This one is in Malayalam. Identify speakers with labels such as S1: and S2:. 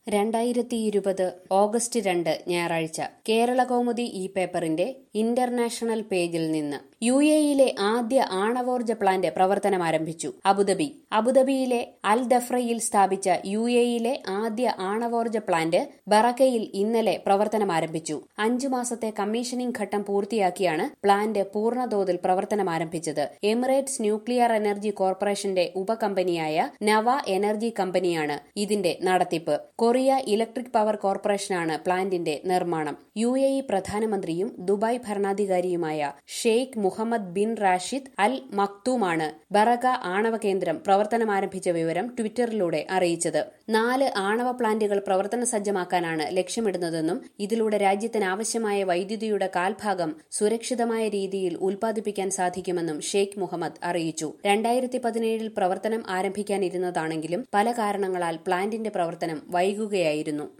S1: രണ്ടായിരത്തി ഇരുപത് ഓഗസ്റ്റ് രണ്ട് ഞായറാഴ്ച കേരള കൗമുദി ഈ പേപ്പറിന്റെ ഇന്റർനാഷണൽ പേജിൽ നിന്ന് യു എയിലെ ആദ്യ ആണവോർജ പ്ലാന്റ് പ്രവർത്തനം ആരംഭിച്ചു അബുദാബി അബുദാബിയിലെ അൽ ദഫ്രയിൽ സ്ഥാപിച്ച യു എയിലെ ആദ്യ ആണവോർജ പ്ലാന്റ് ബറക്കയിൽ ഇന്നലെ പ്രവർത്തനം ആരംഭിച്ചു അഞ്ചു മാസത്തെ കമ്മീഷനിംഗ് ഘട്ടം പൂർത്തിയാക്കിയാണ് പ്ലാന്റ് പൂർണ്ണതോതിൽ പ്രവർത്തനം ആരംഭിച്ചത് എമിറേറ്റ്സ് ന്യൂക്ലിയർ എനർജി കോർപ്പറേഷന്റെ ഉപകമ്പനിയായ നവ എനർജി കമ്പനിയാണ് ഇതിന്റെ നടത്തിപ്പ് കൊറിയ ഇലക്ട്രിക് പവർ കോർപ്പറേഷനാണ് പ്ലാന്റിന്റെ നിർമ്മാണം യു എ ഇ പ്രധാനമന്ത്രിയും ദുബായ് ഭരണാധികാരിയുമായ Sheikh Mohammed bin Rashid Al മക്തൂമാണ് ബറക ആണവ കേന്ദ്രം പ്രവർത്തനം ആരംഭിച്ച വിവരം ട്വിറ്ററിലൂടെ അറിയിച്ചത് നാല് ആണവ പ്ലാന്റുകൾ പ്രവർത്തന സജ്ജമാക്കാനാണ് ലക്ഷ്യമിടുന്നതെന്നും ഇതിലൂടെ രാജ്യത്തിന് ആവശ്യമായ വൈദ്യുതിയുടെ കാൽഭാഗം സുരക്ഷിതമായ രീതിയിൽ ഉൽപ്പാദിപ്പിക്കാൻ സാധിക്കുമെന്നും ഷെയ്ഖ് മുഹമ്മദ് അറിയിച്ചു രണ്ടായിരത്തി പതിനേഴിൽ പ്രവർത്തനം ആരംഭിക്കാനിരുന്നതാണെങ്കിലും പല കാരണങ്ങളാൽ പ്ലാന്റിന്റെ പ്രവർത്തനം വൈകുകയായിരുന്നു